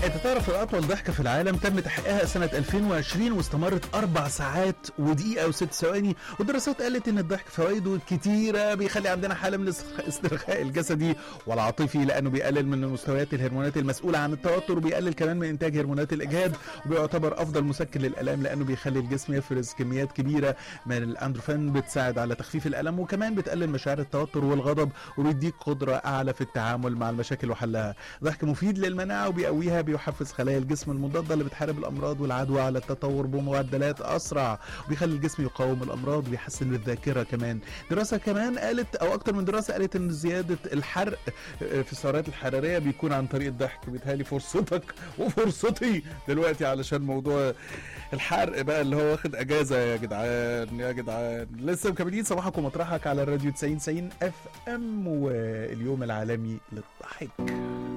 انت تعرف اطول ضحكه في العالم تم تحقيقها سنه 2020 واستمرت اربع ساعات ودقيقه وست ثواني والدراسات قالت ان الضحك فوائده كتيره بيخلي عندنا حاله من الاسترخاء الجسدي والعاطفي لانه بيقلل من مستويات الهرمونات المسؤوله عن التوتر وبيقلل كمان من انتاج هرمونات الاجهاد وبيعتبر افضل مسكن للالام لانه بيخلي الجسم يفرز كميات كبيره من الاندروفين بتساعد على تخفيف الالم وكمان بتقلل مشاعر التوتر والغضب وبيديك قدره اعلى في التعامل مع المشاكل وحلها ضحك مفيد للمناعه وبيقويها بيحفز خلايا الجسم المضاده اللي بتحارب الامراض والعدوى على التطور بمعدلات اسرع وبيخلي الجسم يقاوم الامراض وبيحسن الذاكره كمان دراسه كمان قالت او اكتر من دراسه قالت ان زياده الحرق في السعرات الحراريه بيكون عن طريق الضحك بيتهيألي فرصتك وفرصتي دلوقتي علشان موضوع الحرق بقى اللي هو واخد اجازه يا جدعان يا جدعان لسه مكملين صباحك ومطرحك على الراديو 90 90 اف ام واليوم العالمي للضحك